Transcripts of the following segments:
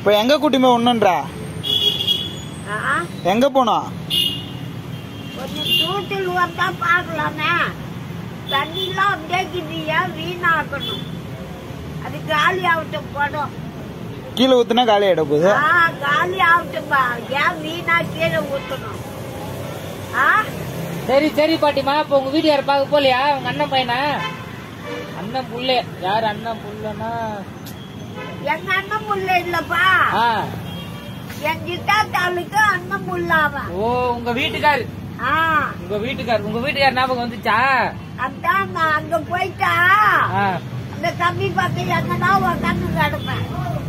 இப்போ எங்க கூட்டிமே ஒண்ணுன்ற ஆ எங்க போனோம் கொஞ்சம் தூட்டில் வந்தா பார்க்கலாமே தண்ணிலாம் அப்படியே இருக்குது ஏன் வீணாக்கணும் அது காலி ஆகட்டும் படம் கீழே ஊத்துனா காலி ஆயிட போகுது ஆ காலி ஆகட்டும்பா ஏன் வீணா கீழே ஊற்றணும் ஆ சரி சரி பாட்டிமா இப்ப உங்க வீட்டுக்கார பார்க்க போலியா உங்க அண்ணன் பையனா அண்ணன் புள்ளே யார் அண்ணன் புள்ளனா எங்க அண்ணன் முள்ள இல்லப்பா ஆ என் கிட்டாத்தாளுக்கு அண்ணன் முள்ளாவன் ஓ உங்க வீட்டுக்கார் ஆ உங்க வீட்டுக்கார் உங்க வீட்டுக்கார் ஞாபகம் வந்துச்சா அதான் நான் அங்க போயிட்டா ஆ அந்த தம்பி பக்கம் எங்கன்னா உக்காந்து கிடப்பேன்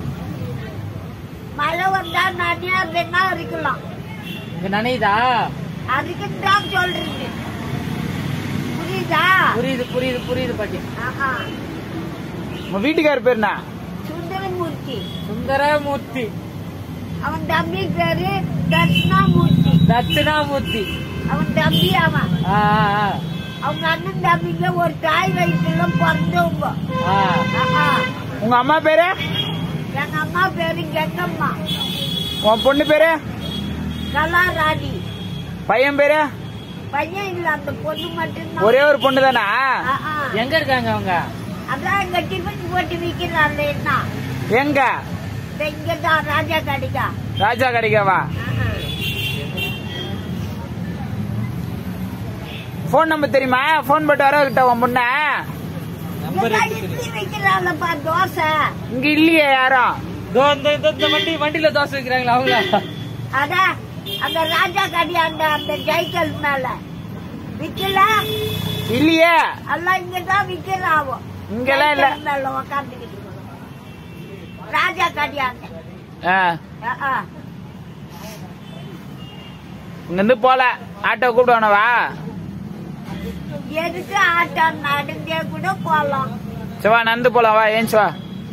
மழை வந்தா நனியா வேணா இருக்கலாம் இங்க நனையுதா அதுக்கு தான் சொல்றீங்க புரியுதா புரியுது புரியுது புரியுது பாட்டி ஆஹா. உங்க வீட்டுக்கார் பேர் என்ன சுந்தரமூர்த்தி சுந்தரமூர்த்தி அவன் தம்பி பேரு தட்சிணாமூர்த்தி தட்சிணாமூர்த்தி அவன் தம்பி அவன் ஆ ஆ, அவங்க அண்ணன் தம்பிங்க ஒரு தாய் வயிற்றுல பிறந்தவங்க ஆ ஆஹா. உங்க அம்மா பேரு எங்க அம்மா பேரு கெங்கம்மா உன் பொண்ணு பேரு கலாராணி பையன் பேரு பையன் இல்ல அந்த பொண்ணு மட்டும்தான் ஒரே ஒரு பொண்ணு தானா ஆஹா. எங்க இருக்காங்க அவங்க அதான் இங்க டிஃபன் போட்டு விக்கிறாள் என்ன எங்க இந்த இங்கதான் ராஜா கடிகா ராஜா கடைக்காவா ஃபோன் நம்பர் தெரியுமா ஃபோன் போட்டு வர கிட்ட உன் பொண்ண நம்பர் இட்லி விக்கிறாளப்பா தோசை இங்க இல்லையே யாரும் இதோ இந்த இந்த- இந்த வண்டி வண்டியில தோசை வைக்கிறாங்களா அவங்களா அதான் அந்த ராஜா கடி அந்த அந்த ஜெய்கல் மேல விக்கல இல்லையே எல்லாம் இங்கதான் விக்கிறாவோ இங்கெல்லாம் இல்ல மேல உக்காந்துக்கிட்டு ராஜா கடியாங்க ஆ, ஆ, ஆ. இங்க இருந்து போல ஆட்டோ கூப்பிடுவானவா எதுக்கு ஆட்டம் நடந்தே கூட போலாம் சிவா நடந்து போலாம் வா ஏன் சிவா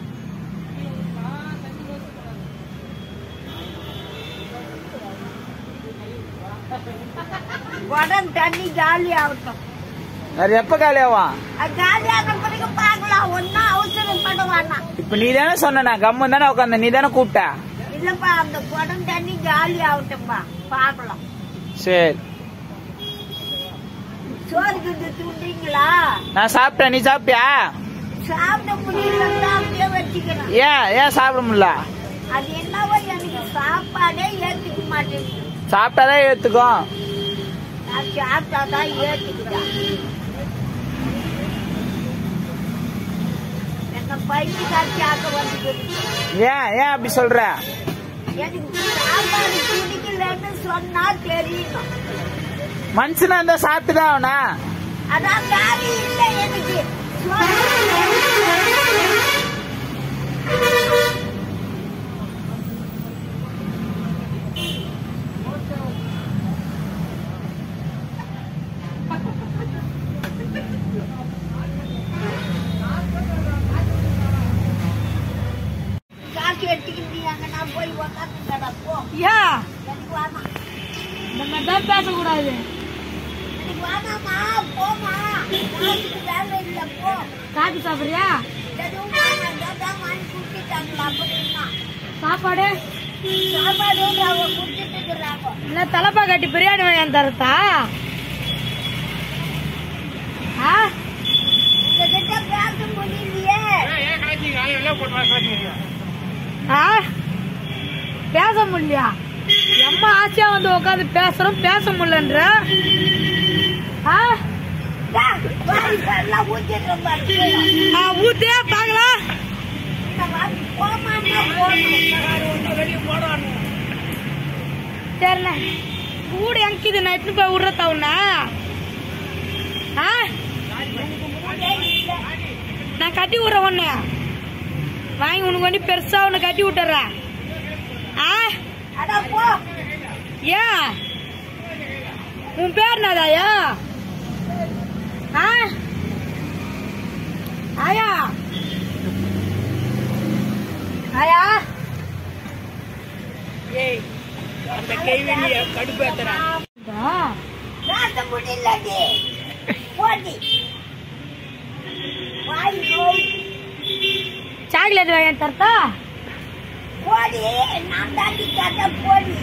உடம்பு தண்ணி காலி ஆகட்டும் அது எப்ப காலியாவும் அது காலியான பிறகு பார்க்கலாம் ஒன்னும் அவசரப்பட வேணாம் இப்ப நீ தானே சொன்ன கம்மன் தானே உட்காந்த நீ தானே கூப்பிட்ட இல்லப்பா அந்த குடம் தண்ணி காலி ஆகட்டும்பா பார்க்கலாம் சரி சோறு கிட்ட தூண்டுறீங்களா நான் சாப்பிட்டேன் நீ சாப்பிட்டியா சாப்பிட முடியலன்னா அப்படியே வச்சுக்கிறேன் ஏன் ஏன் சாப்பிட முடியல அது என்னவோ எனக்கு சாப்பாடே ஏத்துக்க மாட்டேங்குது சாப்பிட்டாதான் ஏத்துக்கும் நான் சாப்பிட்டாதான் ஏத்துக்கிறேன் என்ன பைக்கு காட்சியாக வந்துருக்கு ஏன் ஏன் அப்படி சொல்ற எனக்கு சாப்பாடு பிடிக்கலன்னு சொன்னா தெரியணும் மனுஷனா இருந்தா சாப்பிட்டுதான் அவனா அதான் காலி இல்லை எனக்கு சோறு காசு எடுத்துக்கிட்டு அங்க நான் போய் உக்காந்து கிடப்போ ஏன் எனக்கு வேணாம் இந்த மாதிரி தான் பேசக்கூடாது எனக்கு வேணாமா போமா காசுக்கு வேலை இல்லை போ காப்பி சாப்பிடுறியா எதுவும் வேணாம் தான் வாங்கி கொடுத்துட்டாங்களா அப்படின்னா சாப்பாடு சாப்பாடு அவங்க கொடுத்துட்டு இருக்கிறாங்க இல்ல தலப்பா கட்டி பிரியாணி வாங்கி தரத்தா ஆ உங்ககிட்ட பேச முடியலையே ஆ பேச முடியலையா எம்மா ஆசையா வந்து உட்காந்து பேசுறோம் பேச முடியலன்ற ஆ டா, வாரி எல்லாம் ஊத்திடுறேன் பாரு. ஆ, ஊத்தே பாக்கலாம் இந்த வாரி போமான்னா போகணும். தெரியல கூட எங்கிது நான் எட்டு போய் விடுற தவுனா ஆ நான் கட்டி விடுறேன் ஒண்ணு வாங்கி உனக்கு வண்டி பெருசா ஒண்ணு கட்டி விட்டுறேன் ஆ அட போ ஏன் உன் பேர் என்னதாயா ஆ ஆயா ஆயா இந்தா. பேச முடியலடி போடி வாய் நோய் சாக்லேட் வாங்கி தரத்தா போடி நான் தாண்டி கேட்ட போடி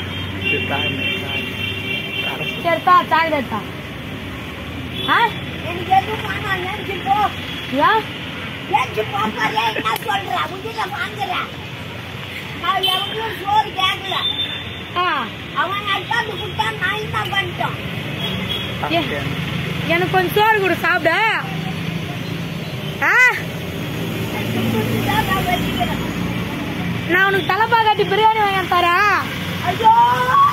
சரி தா சாக்லேட் தா ஆ எனக்கு எதுவும் வேணாம் நினைச்சு போ ஏன் நினைச்சு போப்பாரியா என்ன சொல்ற உதிர வாங்குற நான் எவ்வளவு சோறு கேட்கல ஆ அவன் அட்டாந்து கொடுத்தா நான் என்ன பண்ணிட்டோம் எனக்கு கொஞ்சம் சோறு கொடு சாப்பிட ஆ நான் வச்சுக்கிறேன் நான் உனக்கு தலைப்பா கட்டி பிரியாணி வாங்கி தரேன் ஐயோ